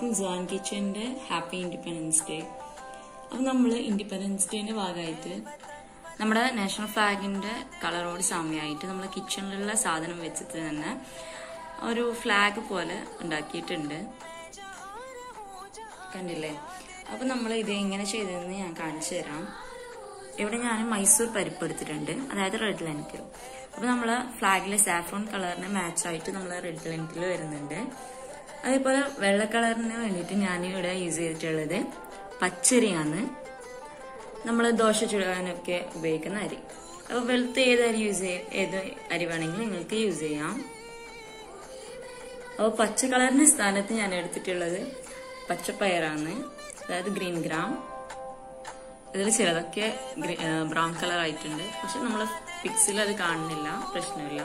John കിച്ചന്റെ happy independence day അപ്പം നമ്മൾ ഇൻഡിപെൻഡൻസ് ഡേന്റെ ഭാഗമായിട്ട് നമ്മുടെ നാഷണൽ ഫ്ലാഗിന്റെ കളറോട് സാമ്യമായിട്ട് നമ്മൾ കിച്ചണിലുള്ള സാധനം വെച്ചിട്ട് തന്നെ ഒരു ഫ്ലാഗ് പോലെ ഉണ്ടാക്കിയിട്ടുണ്ട് കണ്ടില്ലേ അപ്പൊ നമ്മൾ ഇത് എങ്ങനെ ചെയ്തതെന്ന് ഞാൻ കാണിച്ചു തരാം ഇവിടെ ഞാൻ മൈസൂർ പരിപ്പ് എടുത്തിട്ടുണ്ട് അതായത് റെഡ് ലെൻറ്റിൽ അപ്പൊ നമ്മള് ഫ്ലാഗിലെ സാഫ്രോൺ കളറിന് മാച്ച് ആയിട്ട് നമ്മൾ റെഡ് ലെൻറ്റിൽ വരുന്നുണ്ട് അതേപോലെ വെള്ള കളറിന് വേണ്ടിയിട്ട് ഞാൻ ഇവിടെ യൂസ് ചെയ്തിട്ടുള്ളത് പച്ചരിയാണ് നമ്മൾ ദോശ ചുടാനൊക്കെ ഉപയോഗിക്കുന്ന അരി അപ്പോൾ വെളുത്ത ഏത് അരി യൂസ് ചെയ്യ ഏത് അരി വേണമെങ്കിലും നിങ്ങൾക്ക് യൂസ് ചെയ്യാം അപ്പോൾ പച്ച കളറിന്റെ സ്ഥാനത്ത് ഞാൻ എടുത്തിട്ടുള്ളത് പച്ചപ്പയറാണ് അതായത് ഗ്രീൻ ഗ്രാം ഇതിൽ ചിലതൊക്കെ ബ്രൗൺ കളർ ആയിട്ടുണ്ട് പക്ഷെ നമ്മൾ പിക്സിൽ അത് കാണുന്നില്ല പ്രശ്നമില്ല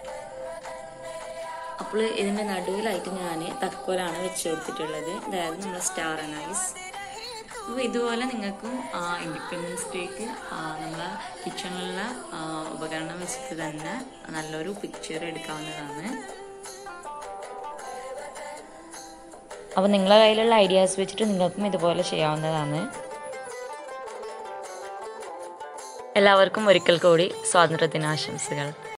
അപ്പോൾ ഇതിന്റെ നടുവിലായിട്ട് ഞാൻ തക്കോലാണ് വെച്ച് കൊടുത്തിട്ടുള്ളത് അതായത് നമ്മൾ സ്റ്റാർ അനൈസ് അപ്പോൾ ഇതുപോലെ നിങ്ങൾക്കും ഇൻഡിപെൻഡൻസ് ഡേക്ക് നമ്മളെ കിച്ചണിലുള്ള ഉപകരണം വെച്ചിട്ട് തന്നെ നല്ലൊരു പിക്ചർ എടുക്കാവുന്നതാണ് അപ്പോൾ നിങ്ങളുടെ കയ്യിലുള്ള ഐഡിയാസ് വെച്ചിട്ട് നിങ്ങൾക്കും ഇതുപോലെ ചെയ്യാവുന്നതാണ് എല്ലാവർക്കും ഒരിക്കൽ കൂടി സ്വാതന്ത്ര്യ ദിനാശംസകൾ